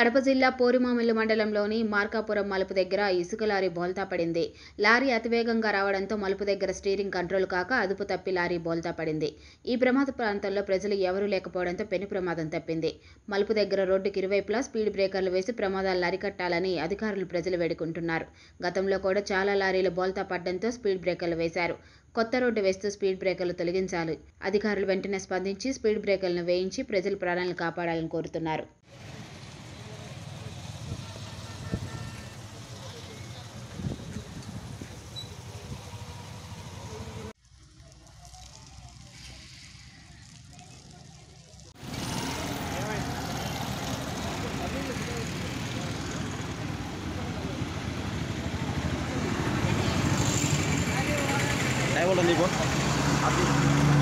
కడప జిల్లా పోరుమామిల్లు మండలంలోని మార్కాపురం మలుపు దగ్గర ఇసుక లారీ బోల్తా పడింది లారీ అతివేగంగా రావడంతో మలుపు దగ్గర స్టీరింగ్ కంట్రోల్ కాక అదుపు తప్పి లారీ బోల్తా పడింది ఈ ప్రమాద ప్రాంతంలో ప్రజలు ఎవరూ లేకపోవడంతో పెను ప్రమాదం తప్పింది మలుపు దగ్గర రోడ్డుకి ఇరువైపులా స్పీడ్ బ్రేకర్లు వేసి ప్రమాదాలను అరికట్టాలని అధికారులు ప్రజలు వేడుకుంటున్నారు గతంలో కూడా చాలా లారీలు బోల్తా పడడంతో స్పీడ్ బ్రేకర్లు వేశారు కొత్త రోడ్డు వేస్తూ స్పీడ్ బ్రేకర్లు తొలగించాలి అధికారులు వెంటనే స్పందించి స్పీడ్ బ్రేకర్లను వేయించి ప్రజల ప్రాణాలను కాపాడాలని కోరుతున్నారు काय बोलतो निको